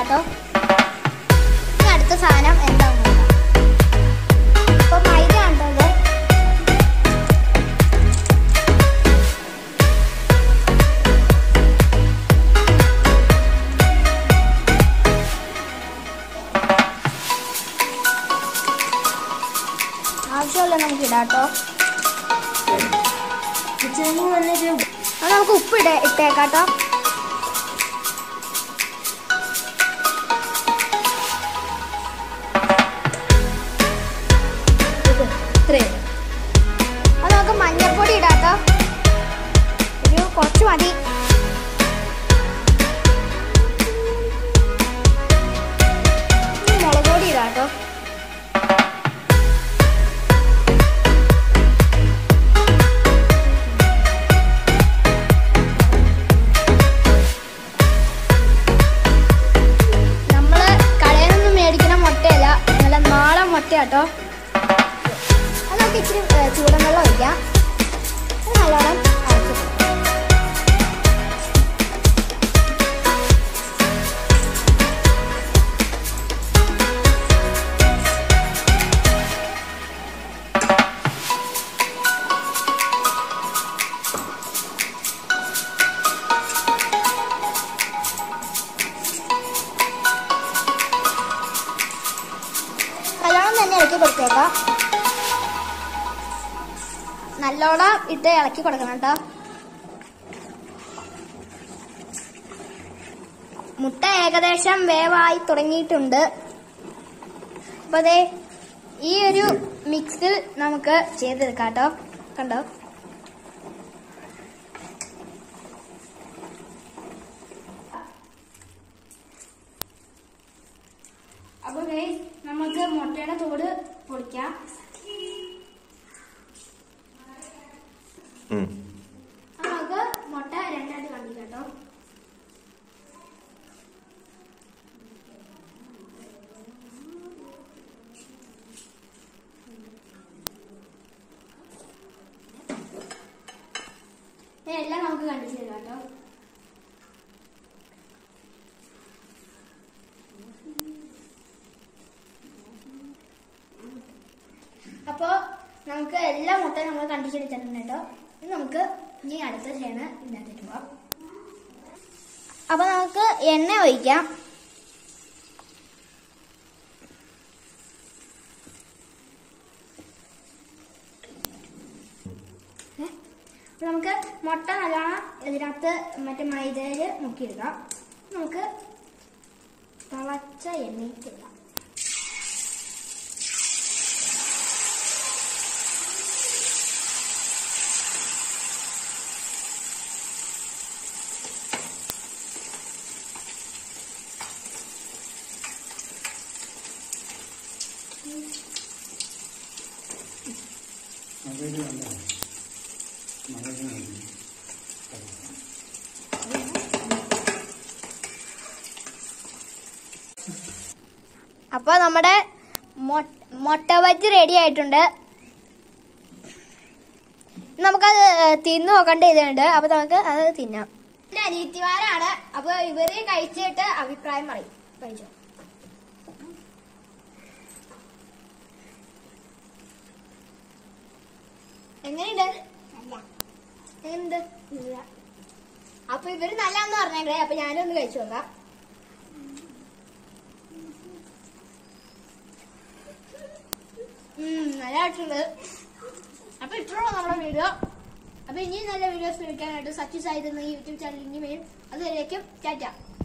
കേട്ടോ ഇനി അടുത്ത സാധനം എന്താണെന്ന് നോക്കാം ഇപ്പൊ മൈദ കണ്ടത് ആവശ്യമുള്ള നമുക്ക് ഇടാം കേട്ടോ കിച്ചണിൽ വന്നിട്ട് അത് നമുക്ക് ഉപ്പ് ഇട ഇട്ടേക്കാട്ടോ ഇത്രയും അത് നമുക്ക് മഞ്ഞൾപ്പൊടി ഇടാട്ടോ ഒരു കുറച്ച് മതി ഇനി മുളക് പൊടി ഇടാട്ടോ നമ്മള് കടയിൽ നിന്ന് മേടിക്കുന്ന മുട്ടയല്ല നല്ല നാടൻ മുട്ടയാട്ടോ അത് നമുക്ക് ഇച്ചിരി ഏ, ചൂടുവെള്ളം ഒഴിക്കാം അത് നല്ലോണം അരച്ച് കൊടുക്കാം. നല്ലോണം തന്നെ ഇളക്കി കൊടുത്തേക്കാം നല്ലോണം ഇട്ട് ഇളക്കി കൊടുക്കണം കേട്ടോ മുട്ട ഏകദേശം വേവായി തുടങ്ങിയിട്ടുണ്ട് അപ്പൊ അതെ ഈ ഒരു മിക്സിൽ നമുക്ക് ചെയ്തെടുക്കാം കേട്ടോ കണ്ടോ അപ്പൊ guys, നമുക്ക് മുട്ടയുടെ തോട് പൊളിക്കാം ഉം. അപ്പൊ നമുക്ക് മുട്ട രണ്ടായിട്ട് കണ്ടില്ല കേട്ടോ ഇനി എല്ലാം നമുക്ക് കണ്ടിച്ചു തരാം കേട്ടോ അപ്പോ നമുക്ക് എല്ലാ മുട്ടയും നമ്മൾ കണ്ടിച്ചെടുത്തിട്ടുണ്ട് കേട്ടോ ഇനി നമുക്ക് ഇനി അടുത്ത ചെയ്യണ ഇതിനകത്തേക്ക് പോവാം അപ്പൊ നമുക്ക് എണ്ണ ഒഴിക്കാം ഏ? അപ്പൊ നമുക്ക് മുട്ട നല്ലോണം ഇതിനകത്ത് മറ്റേ മൈദയില് മുക്കിയെടുക്കാം നമുക്ക് തിളച്ച എണ്ണയ്ക്ക് ഇടാം അപ്പൊ നമ്മുടെ മൊ- മുട്ട ബജ്ജി റെഡി ആയിട്ടുണ്ട് നമുക്കത് തിന്നു നോക്കേണ്ട ഇതുണ്ട് അപ്പൊ നമുക്ക് അത് തിന്നാം എന്റെ അനിയത്തിമാരാണ് അപ്പൊ ഇവര് കഴിച്ചിട്ട് അഭിപ്രായം പറയും കഴിച്ചോ എങ്ങനെയുണ്ട് എങ്ങനെയുണ്ട് അപ്പൊ ഇവര് നല്ലതെന്ന് പറഞ്ഞേക്കണേ അപ്പൊ ഞാനും ഒന്ന് കഴിച്ചു നോക്കാം ഉം, നല്ല ആയിട്ടുണ്ട് അപ്പൊ ഇത്രയുള്ള നമ്മുടെ വീഡിയോ അപ്പൊ ഇനിയും നല്ല വീഡിയോസ് ലഭിക്കാനായിട്ട് സച്ചിസ് ആയിരുന്ന യൂട്യൂബ് ചാനൽ ഇനി വരും അതുവരേക്കും ടാറ്റ